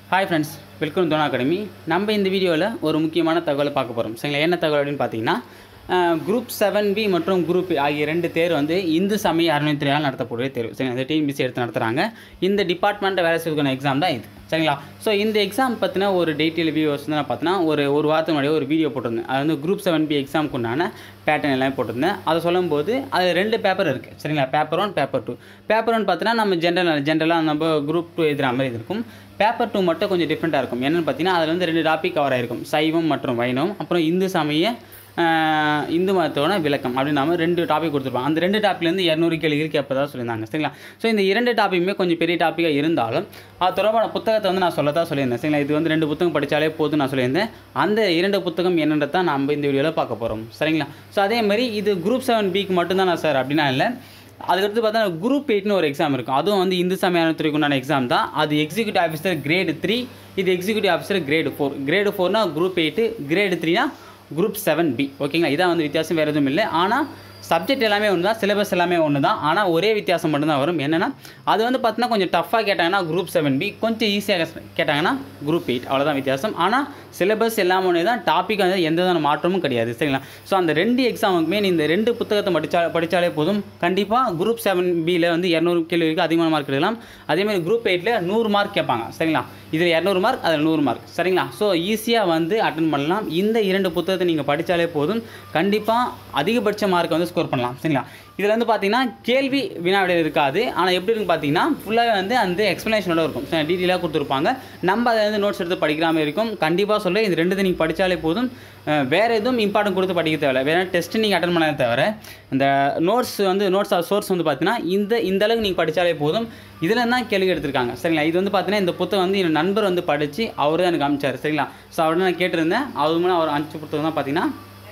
hi friends welcome Dhona academy நம்ம இந்த வீடியோவில் ஒரு முக்கியமான தகவலை பார்க்க போகிறோம் சரிங்களா என்ன தகவல் அப்படின்னு பார்த்தீங்கன்னா குரூப் செவன் பி மற்றும் குரூப் ஆகிய ரெண்டு தேர்வு வந்து இந்து சமய அறநிலைத்துறையால் நடத்தக்கூடிய தேர்வு சரிங்களா இந்த டிஎன்பிசி எடுத்து நடத்துகிறாங்க இந்த டிபார்ட்மெண்ட்டை வேலை செய்வதற்கான எக்ஸாம் தான் இது சரிங்களா ஸோ இந்த எக்ஸாம் பற்றின ஒரு டீட்டெயில் வியூஸ் வந்து நான் பார்த்தீங்கன்னா ஒரு ஒரு வாரத்துக்கு முன்னாடி ஒரு வீடியோ போட்டிருந்தேன் அது வந்து குரூப் செவன் பி எக்ஸாமுக்கு உண்டான பேட்டர்ன் எல்லாம் போட்டிருந்தேன் அதை சொல்லும்போது அது ரெண்டு பேப்பர் இருக்குது சரிங்களா paper one paper two paper one பார்த்தீங்கன்னா நம்ம ஜென்ரல் ஜென்ரலாக நம்ம குரூப் டூ எழுதுகிற மாதிரி இருக்கும் பேப்பர் டூ மட்டும் கொஞ்சம் டிஃப்ரெண்ட்டாக இருக்கும் என்னென்னு பார்த்தீங்கன்னா அதில் வந்து ரெண்டு டாபிக் கவர் ஆகிருக்கும் சைவம் மற்றும் வைணவம் அப்புறம் இந்து சமய ஆஹ், இந்து மதத்தோட விளக்கம் அப்படின்னு நாம ரெண்டு டாபிக் கொடுத்துருப்போம் அந்த ரெண்டு டாப்பிலேருந்து இரநூறு கேள்விகள் கேட்பதா சொல்லியிருந்தாங்க சரிங்களா ஸோ இந்த இரண்டு டாப்பிக்குமே கொஞ்சம் பெரிய டாப்பிக்காக இருந்தாலும் அது தொடர்பான புத்தகத்தை வந்து நான் சொல்லத்தான் சொல்லியிருந்தேன் சரிங்களா இது வந்து ரெண்டு புத்தகம் படித்தாலே போதும் நான் சொல்லியிருந்தேன் அந்த இரண்டு புத்தகம் என்னன்றதை தான் நம்ம இந்த வீடியோவில் பார்க்க போகிறோம் சரிங்களா ஸோ அதே மாதிரி இது குரூப் செவன் பிக்கு மட்டும்தானா சார் அப்படின்னா இல்லை அதுக்கடுத்து பார்த்தா குரூப் எயிட்னு ஒரு எக்ஸாம் இருக்கும் அதுவும் வந்து இந்து சமயத்துறைக்கு உண்டான எக்ஸாம் தான் அது எக்ஸிக்யூட்டிவ் ஆஃபீஸர் கிரேடு த்ரீ இது executive officer grade four grade ஃபோர்னா குரூப் எயிட்டு கிரேடு த்ரீனா குரூப் செவன் பி ஓகேங்களா இதான் வந்து வித்தியாசம் வேறு எதுவும் இல்லை ஆனால் சப்ஜெக்ட் எல்லாமே ஒன்று தான் சிலபஸ் எல்லாமே ஒன்று தான் ஆனால் ஒரே வித்தியாசம் மட்டும்தான் வரும் என்னென்னா அது வந்து பார்த்தீங்கன்னா கொஞ்சம் டஃப்பாக கேட்டாங்கன்னா குரூப் செவன் பி கொஞ்சம் ஈஸியாக கேட்டாங்கன்னா குரூப் எயிட் அவ்வளோதான் வித்தியாசம் ஆனால் சிலபஸ் எல்லாம் ஒன்று தான் டாபிக் வந்து எந்த விதமான மாற்றமும் கிடையாது சரிங்களா ஸோ அந்த ரெண்டு எக்ஸாமுக்குமே நீ இந்த ரெண்டு புத்தகத்தை படித்தா படித்தாலே போதும் கண்டிப்பாக குரூப் செவன் பியில் வந்து இரநூறு கேள்விக்கு அதிகமான மார்க் எடுக்கலாம் அதேமாதிரி குரூப் எயிட்டில் நூறு மார்க் கேட்பாங்க சரிங்களா இதில் இரநூறு மார்க் அதில் நூறு மார்க் சரிங்களா ஸோ ஈஸியாக வந்து அட்டன் பண்ணலாம் இந்த இரண்டு புத்தகத்தை நீங்கள் படித்தாலே போதும் கண்டிப்பாக அதிகபட்ச மார்க் வந்து ஸ்கோர் பண்ணலாம் சரிங்களா இதில் வந்து பார்த்தீங்கன்னா கேள்வி வினாவிடையில் இருக்காது ஆனால் எப்படி இருக்குன்னு பார்த்தீங்கன்னா ஃபுல்லாகவே வந்து அந்த எக்ஸ்ப்ளனேஷனோட இருக்கும் டீட்டெயிலாக கொடுத்துருப்பாங்க நம்ம அதை வந்து நோட்ஸ் எடுத்து படிக்கிற மாதிரி இருக்கும் கண்டிப்பாக சொல்ல இது ரெண்டு நீங்கள் படித்தாலே போதும் அஹ் வேறு எதுவும் இம்பார்ட்டன்ட் கொடுத்து படிக்க தேவையில்ல வேறு டெஸ்ட் நீங்கள் அட்டன் பண்ண தவிர இந்த நோட்ஸ் வந்து நோட்ஸ் சோர்ஸ் வந்து பார்த்தீங்கன்னா இந்த இந்த அளவுக்கு நீங்கள் படித்தாலே போதும் இதில் தான் கேள்வி எடுத்திருக்காங்க சரிங்களா இது வந்து பார்த்தீங்கன்னா இந்த புத்தகம் வந்து என் நண்பர் வந்து படித்து அவர் தான் எனக்கு அமிச்சார் சரிங்களா ஸோ அவர்கிட்ட நான் கேட்டிருந்தேன் அவர் மூலம் அவர் அனுப்பிச்ச புத்தகம் தான் பார்த்தீங்கன்னா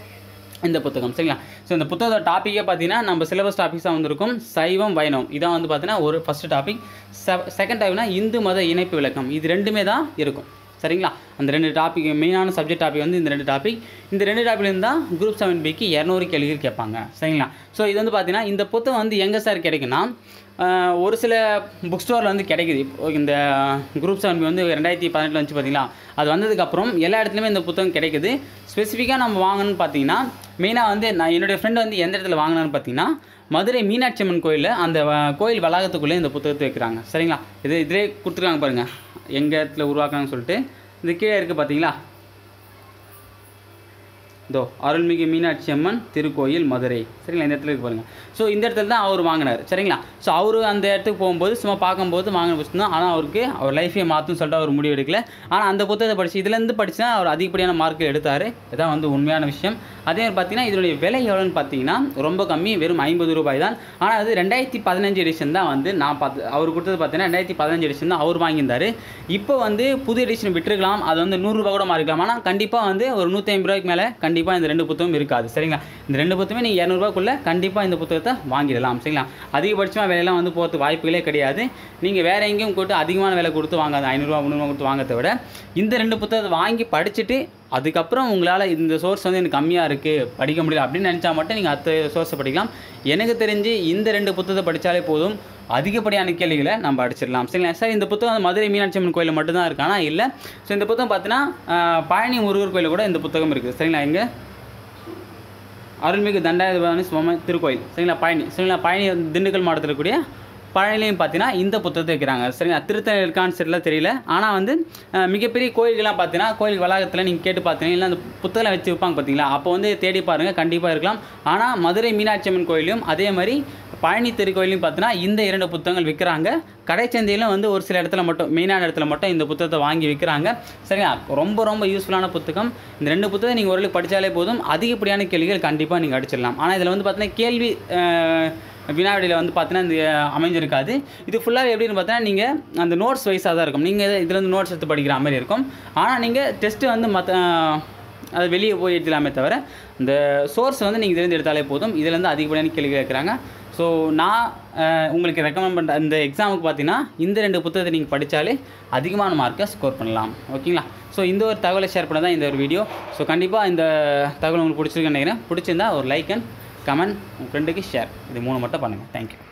இந்த புத்தகம் சரிங்களா ஸோ இந்த புத்தகத்தோட டாப்பிக்கே பார்த்தீங்கன்னா நம்ம சிலபஸ் டாபிக்ஸாக வந்திருக்கும் சைவம் வைணவம் இதான் வந்து பார்த்தீங்கன்னா ஒரு ஃபஸ்ட் டாபிக் செகண்ட் டாபிக்னா இந்து மத இணைப்பு விளக்கம் இது ரெண்டுமே தான் இருக்கும் சரிங்களா அந்த ரெண்டு டாபிக் மெயினான சப்ஜெக்ட் டாபிக் வந்து இந்த ரெண்டு டாபிக் இந்த ரெண்டு டாபிக்லேருந்து தான் குரூப் செவன் பிக்கு இரநூறு கேள்விகள் கேட்பாங்க சரிங்களா ஸோ இது வந்து பார்த்தீங்கன்னா இந்த புத்தகம் வந்து எங்கே சார் கிடைக்குன்னா ஆஹ், ஒரு சில புக் ஸ்டோரில் வந்து கிடைக்குது இப்போ இந்த குரூப் செவன் வந்து ரெண்டாயிரத்தி பதினெட்டில் வந்துச்சு பார்த்தீங்களா அது வந்ததுக்கப்புறம் எல்லா இடத்துலையுமே இந்த புத்தகம் கிடைக்குது ஸ்பெசிஃபிக்காக நம்ம வாங்கணும்னு பார்த்தீங்கன்னா மெயினாக வந்து நான் என்னுடைய ஃப்ரெண்ட் வந்து எந்த இடத்துல வாங்கினான்னு பார்த்தீங்கன்னா மதுரை மீனாட்சி அம்மன் கோயிலில் அந்த வ- கோயில் வளாகத்துக்குள்ளே இந்த புத்தகத்தை வைக்கிறாங்க சரிங்களா இது இதிலே கொடுத்துருக்காங்க பாருங்கள் எங்கள் இடத்துல உருவாக்குறாங்கன்னு சொல்லிட்டு இது கீழே இருக்குது பார்த்தீங்களா இதோ அருள்மிகு மீனாட்சி அம்மன் திருக்கோயில் மதுரை சரிங்களா இந்த இடத்துல இருக்கு பாருங்க ஸோ இந்த இடத்துல தான் அவர் வாங்கினார் சரிங்களா ஸோ அவர் அந்த இடத்துக்கு போகும்போது சும்மா பார்க்கும்போது வாங்கின புத்தகம் தான் ஆனால் அவருக்கு அவர் லைஃபே மாற்றுன்னு சொல்லிட்டு அவர் முடிவு எடுக்கல ஆனால் அந்த புத்தகத்தை படிச்சு இதுலேருந்து படிச்சுனா அவர் அதிகப்படியான மார்க் எடுத்தார் இதான் வந்து உண்மையான விஷயம் அதே மாதிரி பார்த்தீங்கன்னா இதனுடைய விலை எவ்வளோன்னு பார்த்தீங்கன்னா ரொம்ப கம்மி வெறும் ஐம்பது ரூபாய் தான் ஆனால் அது ரெண்டாயிரத்தி பதினஞ்சு எடிஷன் தான் வந்து நான் பார்த்து அவர் கொடுத்தது பார்த்தீங்கன்னா ரெண்டாயிரத்தி பதினஞ்சு எடிஷன் தான் அவர் வாங்கியிருந்தார் இப்போ வந்து புது எடிஷன் விட்டுருக்கலாம் அது வந்து நூறுரூபா கூட மாறிக்கலாம் ஆனால் கண்டிப்பாக வந்து ஒரு நூற்றி ஐம்பது ரூபாய்க்கு மேலே கண்டிப்பாக இந்த ரெண்டு புத்தகம் இருக்காது சரிங்களா இந்த ரெண்டு புத்தகமே நீங்கள் இரநூறுபாக்குள்ளே கண்டிப்பாக இந்த புத்தகத்தை வாங்கிடலாம் சரிங்களா அதிகபட்சமாக விலையெல்லாம் வந்து போகிறதுக்கு வாய்ப்புகளே கிடையாது நீங்கள் வேறு எங்கேயும் போட்டு அதிகமான விலை கொடுத்து வாங்காது ஐநூறுரூவா முந்நூறுவா கொடுத்து வாங்கத்தை விட இந்த ரெண்டு புத்தகத்தை வாங்கி படிச்சுட்டு அதுக்கப்புறம் உங்களால் இந்த சோர்ஸ் வந்து எனக்கு கம்மியாக இருக்குது படிக்க முடியல அப்படின்னு நினச்சா மட்டும் நீங்கள் அடுத்த சோர்ஸை படிக்கலாம் எனக்கு தெரிஞ்சு இந்த ரெண்டு புத்தகத்தை படித்தாலே போதும் அதிகப்படியான கேள்விகளை நம்ம அடிச்சிடலாம் சரிங்களா சார் இந்த புத்தகம் வந்து மதுரை மீனாட்சி அம்மன் கோயிலில் மட்டும்தான் இருக்கு ஆனால் இல்லை ஸோ இந்த புத்தகம் பார்த்தீங்கன்னா ஆஹ், பழனி முருகர் கோயிலில் கூட இந்த புத்தகம் இருக்குது சரிங்களா எங்கே அருள்மிகு தண்டாயுதபாணி சுவாமி திருக்கோயில் சரிங்களா பழனி சரிங்களா பழனி திண்டுக்கல் மாவட்டத்தில் இருக்கக்கூடிய பழனிலையும் பார்த்தீங்கன்னா இந்த புத்தகத்தை வைக்கிறாங்க சரிங்களா திருத்தணி இருக்கான்னு சரியில்ல தெரியல ஆனால் வந்து அஹ், மிகப்பெரிய கோயில்கள்லாம் பார்த்தீங்கன்னா கோயில் வளாகத்தில் நீங்கள் கேட்டு பார்த்தீங்கன்னா இல்லை அந்த புத்தகம் வச்சு வைப்பாங்க பார்த்தீங்களா அப்போ வந்து தேடி பாருங்கள் கண்டிப்பாக இருக்கலாம் ஆனால் மதுரை மீனாட்சி அம்மன் கோயிலையும் அதே மாதிரி பழனி திருக்கோயிலையும் பார்த்தீங்கன்னா இந்த இரண்டு புத்தகங்கள் விற்கிறாங்க கடைச்சந்தையிலும் வந்து ஒரு சில இடத்துல மட்டும் மெயினான இடத்துல மட்டும் இந்த புத்தகத்தை வாங்கி விற்கிறாங்க சரிங்களா ரொம்ப ரொம்ப யூஸ்ஃபுல்லான புத்தகம் இந்த ரெண்டு புத்தகம் நீங்கள் ஓரளவுக்கு படித்தாலே போதும் அதிகப்படியான கேள்விகள் கண்டிப்பாக நீங்கள் அடிச்சிடலாம் ஆனால் இதில் வந்து பார்த்தீங்கன்னா கேள்வி அஹ், வினாவிடையில் வந்து பார்த்தீங்கன்னா இந்த அஹ், அமைஞ்சிருக்காது இது ஃபுல்லாக எப்படின்னு பார்த்தீங்கன்னா நீங்கள் அந்த நோட்ஸ் வைஸாக தான் இருக்கும் நீங்கள் இதில் வந்து நோட்ஸ் எடுத்து படிக்கிற மாதிரி இருக்கும் ஆனால் நீங்கள் டெஸ்ட்டு வந்து மற்ற அது வெளியே போய் எடுத்துலாமே தவிர இந்த சோர்ஸ் வந்து நீங்கள் இதுலேருந்து எடுத்தாலே போதும் இதுலேருந்து அதிகப்படியான கேள்வி கேட்குறாங்க ஸோ நான் அஹ், உங்களுக்கு ரெக்கமெண்ட் பண்ணுற இந்த எக்ஸாமுக்கு பார்த்தீங்கன்னா இந்த ரெண்டு புத்தகத்தை நீங்கள் படித்தாலே அதிகமான மார்க்கை ஸ்கோர் பண்ணலாம் ஓகேங்களா ஸோ இந்த ஒரு தகவலை ஷேர் பண்ண தான் இந்த ஒரு வீடியோ ஸோ கண்டிப்பாக இந்த தகவல் உங்களுக்கு பிடிச்சிருக்குன்னு நினைக்கிறேன் பிடிச்சிருந்தா ஒரு லைக் அண்ட் கமெண்ட் உங்கள் ஃப்ரெண்டுக்கு ஷேர் இது மூணு மட்டும் பண்ணுங்கள் தேங்க்யூ